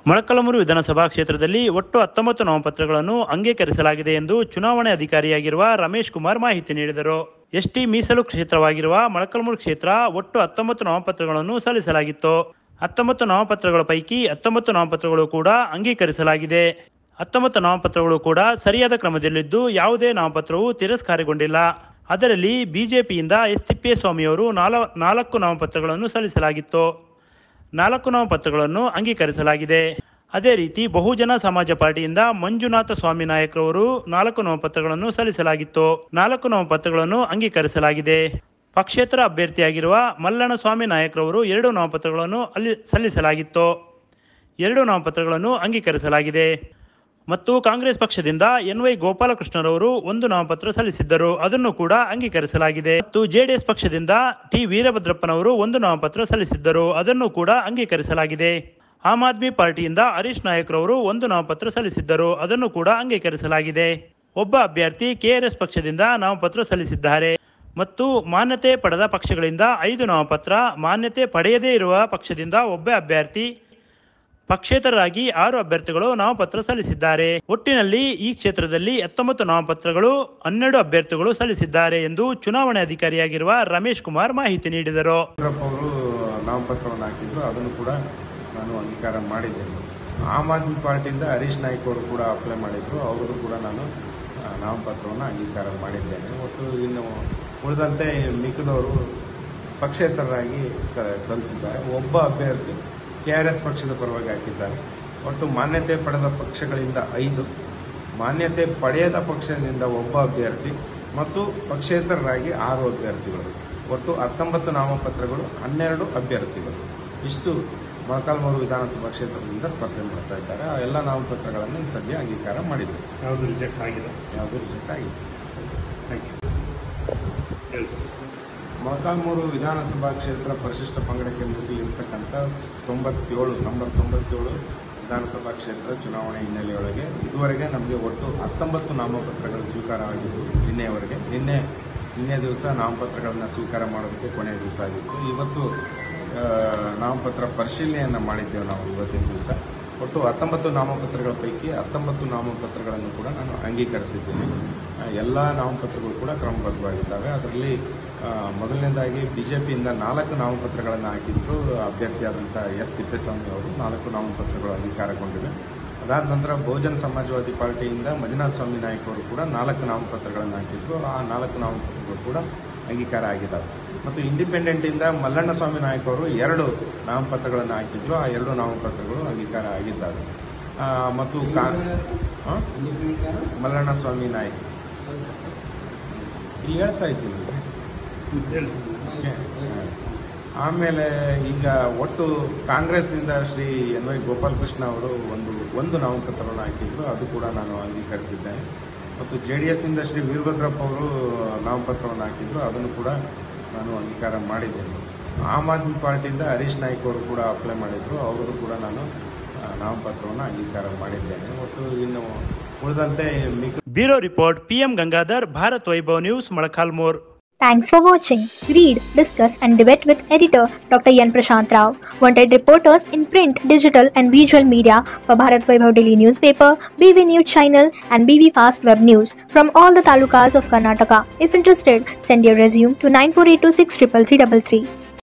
ಮೊಳಕಲಮೂರು ವಿಧಾನಸಭಾ ಕ್ಷೇತ್ರದಲ್ಲಿ ಒಟ್ಟು ಹತ್ತೊಂಬತ್ತು ನಾಮಪತ್ರಗಳನ್ನು ಅಂಗೀಕರಿಸಲಾಗಿದೆ ಎಂದು ಚುನಾವಣೆ ಅಧಿಕಾರಿಯಾಗಿರುವ ರಮೇಶ್ ಕುಮಾರ್ ಮಾಹಿತಿ ನೀಡಿದರು ಎಸ್ಟಿ ಮೀಸಲು ಕ್ಷೇತ್ರವಾಗಿರುವ ಮೊಳಕಲ್ಮೂರು ಕ್ಷೇತ್ರ ಒಟ್ಟು ಹತ್ತೊಂಬತ್ತು ನಾಮಪತ್ರಗಳನ್ನು ಸಲ್ಲಿಸಲಾಗಿತ್ತು ಹತ್ತೊಂಬತ್ತು ನಾಮಪತ್ರಗಳ ಪೈಕಿ ಹತ್ತೊಂಬತ್ತು ನಾಮಪತ್ರಗಳು ಕೂಡ ಅಂಗೀಕರಿಸಲಾಗಿದೆ ಹತ್ತೊಂಬತ್ತು ನಾಮಪತ್ರಗಳು ಕೂಡ ಸರಿಯಾದ ಕ್ರಮದಲ್ಲಿದ್ದು ಯಾವುದೇ ನಾಮಪತ್ರವು ತಿರಸ್ಕಾರಗೊಂಡಿಲ್ಲ ಅದರಲ್ಲಿ ಬಿಜೆಪಿಯಿಂದ ಎಸ್ ತಿಪ್ಪೇಸ್ವಾಮಿಯವರು ನಾಲ ನಾಲ್ಕು ನಾಮಪತ್ರಗಳನ್ನು ಸಲ್ಲಿಸಲಾಗಿತ್ತು ನಾಲ್ಕು ನಾಮಪತ್ರಗಳನ್ನು ಅಂಗೀಕರಿಸಲಾಗಿದೆ ಅದೇ ರೀತಿ ಬಹುಜನ ಸಮಾಜ ಪಾರ್ಟಿಯಿಂದ ಮಂಜುನಾಥ ಸ್ವಾಮಿ ನಾಯಕರವರು ನಾಲ್ಕು ನಾಮಪತ್ರಗಳನ್ನು ಸಲ್ಲಿಸಲಾಗಿತ್ತು ನಾಲ್ಕು ನಾಮಪತ್ರಗಳನ್ನು ಅಂಗೀಕರಿಸಲಾಗಿದೆ ಪಕ್ಷೇತರ ಅಭ್ಯರ್ಥಿಯಾಗಿರುವ ಮಲ್ಲಣ್ಣ ಸ್ವಾಮಿ ನಾಯಕರವರು ಎರಡು ನಾಮಪತ್ರಗಳನ್ನು ಅಲ್ಲಿ ಸಲ್ಲಿಸಲಾಗಿತ್ತು ಎರಡು ನಾಮಪತ್ರಗಳನ್ನು ಅಂಗೀಕರಿಸಲಾಗಿದೆ ಮತ್ತು ಕಾಂಗ್ರೆಸ್ ಪಕ್ಷದಿಂದ ಎನ್ ವೈ ಗೋಪಾಲಕೃಷ್ಣರವರು ಒಂದು ನಾಮಪತ್ರ ಸಲ್ಲಿಸಿದ್ದರು ಅದನ್ನು ಕೂಡ ಅಂಗೀಕರಿಸಲಾಗಿದೆ ಮತ್ತು ಜೆಡಿಎಸ್ ಪಕ್ಷದಿಂದ ಟಿ ವೀರಭದ್ರಪ್ಪನವರು ಒಂದು ನಾಮಪತ್ರ ಸಲ್ಲಿಸಿದ್ದರು ಅದನ್ನು ಕೂಡ ಅಂಗೀಕರಿಸಲಾಗಿದೆ ಆಮ್ ಆದ್ಮಿ ಪಾರ್ಟಿಯಿಂದ ಹರೀಶ್ ನಾಯಕರವರು ಒಂದು ನಾಮಪತ್ರ ಸಲ್ಲಿಸಿದ್ದರು ಅದನ್ನು ಕೂಡ ಅಂಗೀಕರಿಸಲಾಗಿದೆ ಒಬ್ಬ ಅಭ್ಯರ್ಥಿ ಕೆಆರ್ಎಸ್ ಪಕ್ಷದಿಂದ ನಾಮಪತ್ರ ಸಲ್ಲಿಸಿದ್ದಾರೆ ಮತ್ತು ಮಾನ್ಯತೆ ಪಡೆದ ಪಕ್ಷಗಳಿಂದ ಐದು ನಾಮಪತ್ರ ಮಾನ್ಯತೆ ಪಡೆಯದೇ ಇರುವ ಪಕ್ಷದಿಂದ ಒಬ್ಬ ಅಭ್ಯರ್ಥಿ ಪಕ್ಷೇತರರಾಗಿ ಆರು ಅಭ್ಯರ್ಥಿಗಳು ನಾಮಪತ್ರ ಸಲ್ಲಿಸಿದ್ದಾರೆ ಒಟ್ಟಿನಲ್ಲಿ ಈ ಕ್ಷೇತ್ರದಲ್ಲಿ ಹತ್ತೊಂಬತ್ತು ನಾಮಪತ್ರಗಳು ಹನ್ನೆರಡು ಅಭ್ಯರ್ಥಿಗಳು ಸಲ್ಲಿಸಿದ್ದಾರೆ ಎಂದು ಚುನಾವಣೆ ಅಧಿಕಾರಿಯಾಗಿರುವ ರಮೇಶ್ ಕುಮಾರ್ ಮಾಹಿತಿ ನೀಡಿದರು ಯಡಿಯೂರಪ್ಪ ಅವರು ನಾಮಪತ್ರವನ್ನು ಹಾಕಿದ್ರು ಅದನ್ನು ಕೂಡ ನಾನು ಅಂಗೀಕಾರ ಮಾಡಿದ್ದೇನೆ ಆಮ್ ಆದ್ಮಿ ಪಾರ್ಟಿಯಿಂದ ಹರೀಶ್ ನಾಯ್ಕ್ ಅವರು ಕೂಡ ಅಪ್ಲೈ ಮಾಡಿದ್ರು ಅವರು ಕೂಡ ನಾನು ಆ, ನಾಮಪತ್ರವನ್ನು ಅಂಗೀಕಾರ ಮಾಡಿದ್ದೇನೆ ಒಟ್ಟು ಇನ್ನು ಉಳಿದಂತೆ ಮಿಕ್ಕಿದವರು ಪಕ್ಷೇತರರಾಗಿ ಕ- ಸಲ್ಲಿಸಿದ್ದಾರೆ ಒಬ್ಬ ಅಭ್ಯರ್ಥಿ ಕೆಆರ್ಎಸ್ ಪಕ್ಷದ ಪರವಾಗಿ ಹಾಕಿದ್ದಾರೆ ಒಟ್ಟು ಮಾನ್ಯತೆ ಪಡೆದ ಪಕ್ಷಗಳಿಂದ ಐದು ಮಾನ್ಯತೆ ಪಡೆಯದ ಪಕ್ಷದಿಂದ ಒಬ್ಬ ಅಭ್ಯರ್ಥಿ ಮತ್ತು ಪಕ್ಷೇತರರಾಗಿ ಆರು ಅಭ್ಯರ್ಥಿಗಳು ಒಟ್ಟು ಹತ್ತೊಂಬತ್ತು ನಾಮಪತ್ರಗಳು ಹನ್ನೆರಡು ಅಭ್ಯರ್ಥಿಗಳು ಇಷ್ಟು ಮೊಳಕಾಲ್ಮೂರು ವಿಧಾನಸಭಾ ಕ್ಷೇತ್ರದಿಂದ ಸ್ಪರ್ಧೆ ಮಾಡ್ತಾ ಇದ್ದಾರೆ ಆ ಎಲ್ಲ ನಾಮಪತ್ರಗಳನ್ನು ಈಗ ಸದ್ಯ ಅಂಗೀಕಾರ ಮಾಡಿದ್ದಾರೆ ಯಾವುದು ರಿಜೆಕ್ಟ್ ಆಗಿದೆ ಯಾವುದೂ ರಿಜೆಕ್ಟ್ ಆಗಿದೆ ಹೇಳಿ ಮೊಳಕಾಲ್ಮೂರು ವಿಧಾನಸಭಾ ಕ್ಷೇತ್ರ ಪರಿಶಿಷ್ಟ ಪಂಗಡಕ್ಕೆ ಮೀಸಲಿರ್ತಕ್ಕಂಥ ತೊಂಬತ್ತೇಳು ನಂಬರ್ ತೊಂಬತ್ತೇಳು ವಿಧಾನಸಭಾ ಕ್ಷೇತ್ರ ಚುನಾವಣೆ ಹಿನ್ನೆಲೆಯೊಳಗೆ ಇದುವರೆಗೆ ನಮಗೆ ಒಟ್ಟು ಹತ್ತೊಂಬತ್ತು ನಾಮಪತ್ರಗಳು ಸ್ವೀಕಾರವಾಗಿದ್ದು ನಿನ್ನೆಯವರೆಗೆ ನಿನ್ನೆ ನಿನ್ನೆ ದಿವಸ ನಾಮಪತ್ರಗಳನ್ನು ಸ್ವೀಕಾರ ಮಾಡೋದಕ್ಕೆ ಕೊನೆಯ ದಿವಸ ಆಗಿತ್ತು ಇವತ್ತು ಆ, ನಾಮಪತ್ರ ಪರಿಶೀಲನೆಯನ್ನು ಮಾಡಿದ್ದೇವೆ ನಾವು ಇವತ್ತಿನ ದಿವಸ ಒಟ್ಟು ಹತ್ತೊಂಬತ್ತು ನಾಮಪತ್ರಗಳ ಪೈಕಿ ಹತ್ತೊಂಬತ್ತು ನಾಮಪತ್ರಗಳನ್ನು ಕೂಡ ನಾನು ಅಂಗೀಕರಿಸಿದ್ದೇನೆ ಆ, ಎಲ್ಲ ನಾಮಪತ್ರಗಳು ಕೂಡ ಕ್ರಮಬದ್ಧವಾಗಿದ್ದಾವೆ ಅದರಲ್ಲಿ ಆ, ಮೊದಲನೇದಾಗಿ ಬಿಜೆಪಿಯಿಂದ ನಾಲ್ಕು ನಾಮಪತ್ರಗಳನ್ನು ಹಾಕಿದ್ರು ಅಭ್ಯರ್ಥಿಯಾದಂಥ ಎಸ್ ತಿಪ್ಪೇಸ್ವಾಮಿ ಅವರು ನಾಲ್ಕು ನಾಮಪತ್ರಗಳು ಅಂಗೀಕಾರಗೊಂಡಿವೆ ಅದಾದ ನಂತರ ಬಹುಜನ ಸಮಾಜವಾದಿ ಪಾರ್ಟಿಯಿಂದ ಮಂಜುನಾಥ ಸ್ವಾಮಿ ನಾಯ್ಕ ಅವರು ಕೂಡ ನಾಲ್ಕು ನಾಮಪತ್ರಗಳನ್ನು ಹಾಕಿದ್ರು ಆ ನಾಲ್ಕು ನಾಮಪತ್ರಗಳು ಕೂಡ ಅಂಗೀಕಾರ ಆಗಿದ್ದಾವೆ ಮತ್ತು ಇಂಡಿಪೆಂಡೆಂಟ್ ಇಂದ ಮಲ್ಲಣ್ಣ ಸ್ವಾಮಿ ನಾಯ್ಕ ಅವರು ಎರಡು ನಾಮಪತ್ರಗಳನ್ನು ಹಾಕಿದ್ರು ಆ ಎರಡು ನಾಮಪತ್ರಗಳು ಅಂಗೀಕಾರ ಆಗಿದ್ದಾವೆ ಆ, ಮತ್ತು ಕಾ- ಆ? ಮಲ್ಲಣ್ಣ ಸ್ವಾಮಿ ನಾಯ್ಕ ಇಲ್ಲಿ ಹೇಳ್ತಾ ಇದ್ದೀನಿ ಓಕೆ. ಆಮೇಲೆ ಈಗ ಒಟ್ಟು ಕಾಂಗ್ರೆಸ್ನಿಂದ ಶ್ರೀ ಎನ್ ವೈ ಗೋಪಾಲಕೃಷ್ಣ ಅವರು ಒಂದು ಒಂದು ನಾಮಪತ್ರವನ್ನು ಹಾಕಿದ್ರು ಅದು ಕೂಡ ನಾನು ಅಂಗೀಕರಿಸಿದ್ದೇನೆ ಮತ್ತು ಜೆ ಡಿ ಎಸ್ನಿಂದ ಶ್ರೀ ವೀರಭದ್ರಪ್ಪ ಅವರು ನಾಮಪತ್ರವನ್ನು ಹಾಕಿದ್ರು ಅದನ್ನು ಕೂಡ ನಾನು ಅಂಗೀಕಾರ ಮಾಡಿದ್ದೇನೆ ಆಮ್ ಆದ್ಮಿ ಪಾರ್ಟಿಯಿಂದ ಹರೀಶ್ ನಾಯ್ಕ್ ಅವರು ಕೂಡ ಅಪ್ಲೈ ಮಾಡಿದ್ರು ಅವರು ಕೂಡ ನಾನು ಆ, ನಾಮಪತ್ರವನ್ನು ಅಂಗೀಕಾರ ಮಾಡಿದ್ದೇನೆ ಒಟ್ಟು ಇನ್ನು ಉಳಿದಂತೆ ಮಿಕ್ಕ bureau report PM Gangadhar Bharat Vaibhav news Molakalmuru Thanks for watching. Read, discuss, and debate with editor Dr. Yan Prashant Rao. Wanted reporters in print, digital, and visual media for Bharat Vaibhav Daily Newspaper, BV News Channel, and BV Fast Web News from all the talukas of Karnataka. If interested, send your resume to 9482633333.